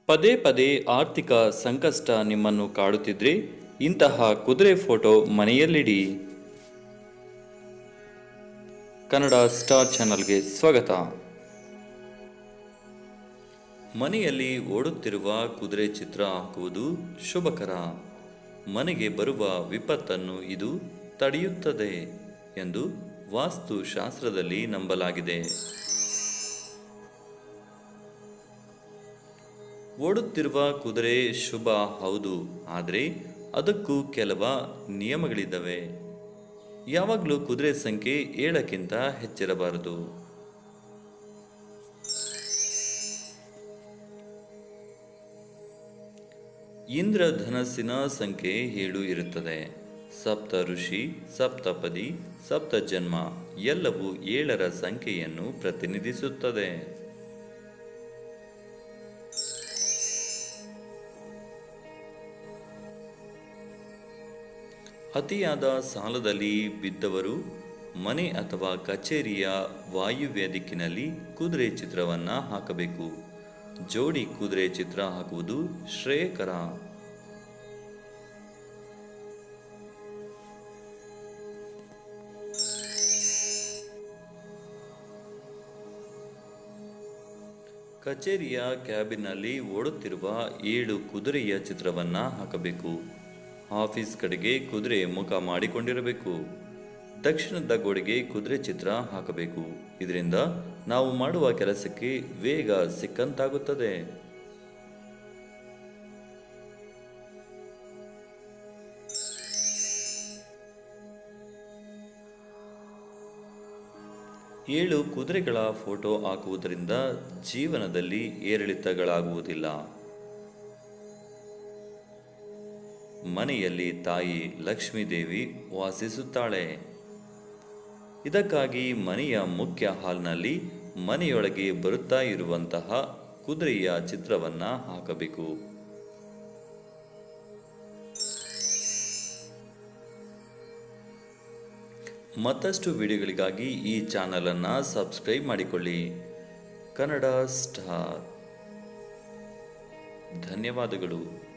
ಪದೇ ಪದೇ ಆರ್ಥಿಕ ಸಂಕಷ್ಟ ನಿಮ್ಮನ್ನು ಕಾಡುತ್ತಿದ್ರೆ ಇಂತಹ ಕುದುರೆ ಫೋಟೋ ಮನೆಯಲ್ಲಿಡಿ ಕನ್ನಡ ಸ್ಟಾರ್ ಚಾನಲ್ಗೆ ಸ್ವಾಗತ ಮನೆಯಲ್ಲಿ ಓಡುತ್ತಿರುವ ಕುದುರೆ ಚಿತ್ರ ಹಾಕುವುದು ಶುಭಕರ ಮನೆಗೆ ಬರುವ ವಿಪತ್ತನ್ನು ಇದು ತಡೆಯುತ್ತದೆ ಎಂದು ವಾಸ್ತುಶಾಸ್ತ್ರದಲ್ಲಿ ನಂಬಲಾಗಿದೆ ಓಡುತ್ತಿರುವ ಕುದುರೆ ಶುಭ ಹೌದು ಆದರೆ ಅದಕ್ಕೂ ಕೆಲವ ನಿಯಮಗಳಿದ್ದಾವೆ ಯಾವಾಗಲೂ ಕುದುರೆ ಸಂಖ್ಯೆ ಏಳಕ್ಕಿಂತ ಹೆಚ್ಚಿರಬಾರದು ಇಂದ್ರಧನಸ್ಸಿನ ಸಂಖ್ಯೆ ಏಳು ಇರುತ್ತದೆ ಸಪ್ತ ಋಷಿ ಸಪ್ತಪದಿ ಸಪ್ತ ಜನ್ಮ ಎಲ್ಲವೂ ಏಳರ ಸಂಖ್ಯೆಯನ್ನು ಪ್ರತಿನಿಧಿಸುತ್ತದೆ ಅತಿಯಾದ ಸಾಲದಲ್ಲಿ ಬಿದ್ದವರು ಮನೆ ಅಥವಾ ಕಚೇರಿಯ ವಾಯುವ್ಯ ದಿಕ್ಕಿನಲ್ಲಿ ಕುದುರೆ ಚಿತ್ರವನ್ನ ಹಾಕಬೇಕು ಜೋಡಿ ಕುದುರೆ ಚಿತ್ರ ಹಾಕುವುದು ಶ್ರೇಯಕರ ಕಚೇರಿಯ ಕ್ಯಾಬಿನಲ್ಲಿ ಓಡುತ್ತಿರುವ ಏಳು ಕುದುರೆಯ ಚಿತ್ರವನ್ನ ಹಾಕಬೇಕು ಆಫೀಸ್ ಕಡೆಗೆ ಕುದುರೆ ಮುಖ ಮಾಡಿಕೊಂಡಿರಬೇಕು ದಕ್ಷಿಣದ ಗೋಡೆಗೆ ಕುದುರೆ ಚಿತ್ರ ಹಾಕಬೇಕು ಇದರಿಂದ ನಾವು ಮಾಡುವ ಕೆಲಸಕ್ಕೆ ವೇಗ ಸಿಕ್ಕಂತಾಗುತ್ತದೆ ಏಳು ಕುದುರೆಗಳ ಫೋಟೋ ಹಾಕುವುದರಿಂದ ಜೀವನದಲ್ಲಿ ಏರಿಳಿತಗಳಾಗುವುದಿಲ್ಲ ಮನೆಯಲ್ಲಿ ತಾಯಿ ಲಕ್ಷ್ಮೀದೇವಿ ವಾಸಿಸುತ್ತಾಳೆ ಇದಕ್ಕಾಗಿ ಮನೆಯ ಮುಖ್ಯ ಹಾಲ್ನಲ್ಲಿ ಮನೆಯೊಳಗೆ ಬರುತ್ತಾ ಇರುವಂತಹ ಕುದುರೆಯ ಚಿತ್ರವನ್ನ ಹಾಕಬೇಕು ಮತ್ತಷ್ಟು ವಿಡಿಯೋಗಳಿಗಾಗಿ ಈ ಚಾನಲನ್ನು ಸಬ್ಸ್ಕ್ರೈಬ್ ಮಾಡಿಕೊಳ್ಳಿ ಕನ್ನಡ ಸ್ಟಾರ್ ಧನ್ಯವಾದಗಳು